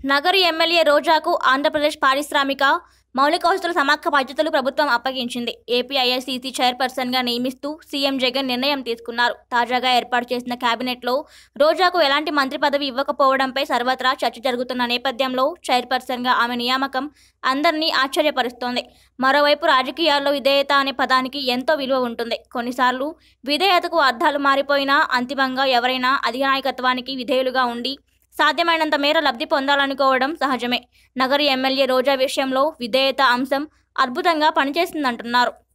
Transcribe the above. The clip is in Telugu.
నగరి ఎమ్మెల్యే రోజాకు ఆంధ్రప్రదేశ్ పారిశ్రామిక మౌలిక వసతుల సమాఖ్య బాధ్యతలు ప్రభుత్వం అప్పగించింది ఏపీఐఐసీసీ చైర్పర్సన్గా నియమిస్తూ సీఎం జగన్ నిర్ణయం తీసుకున్నారు తాజాగా ఏర్పాటు చేసిన కేబినెట్లో రోజాకు ఎలాంటి మంత్రి పదవి ఇవ్వకపోవడంపై సర్వత్రా చర్చ జరుగుతున్న నేపథ్యంలో చైర్పర్సన్గా ఆమె నియామకం అందరినీ ఆశ్చర్యపరుస్తోంది మరోవైపు రాజకీయాల్లో విధేయత అనే పదానికి ఎంతో విలువ ఉంటుంది కొన్నిసార్లు విధేయతకు అర్థాలు మారిపోయినా అంతిమంగా ఎవరైనా అధినాయకత్వానికి విధేయులుగా ఉండి సాధ్యమైనంత మేర లబ్ధి పొందాలనుకోవడం సహజమే నగరి ఎమ్మెల్యే రోజా విషయంలో విధేయత అంశం అద్భుతంగా పనిచేసిందంటున్నారు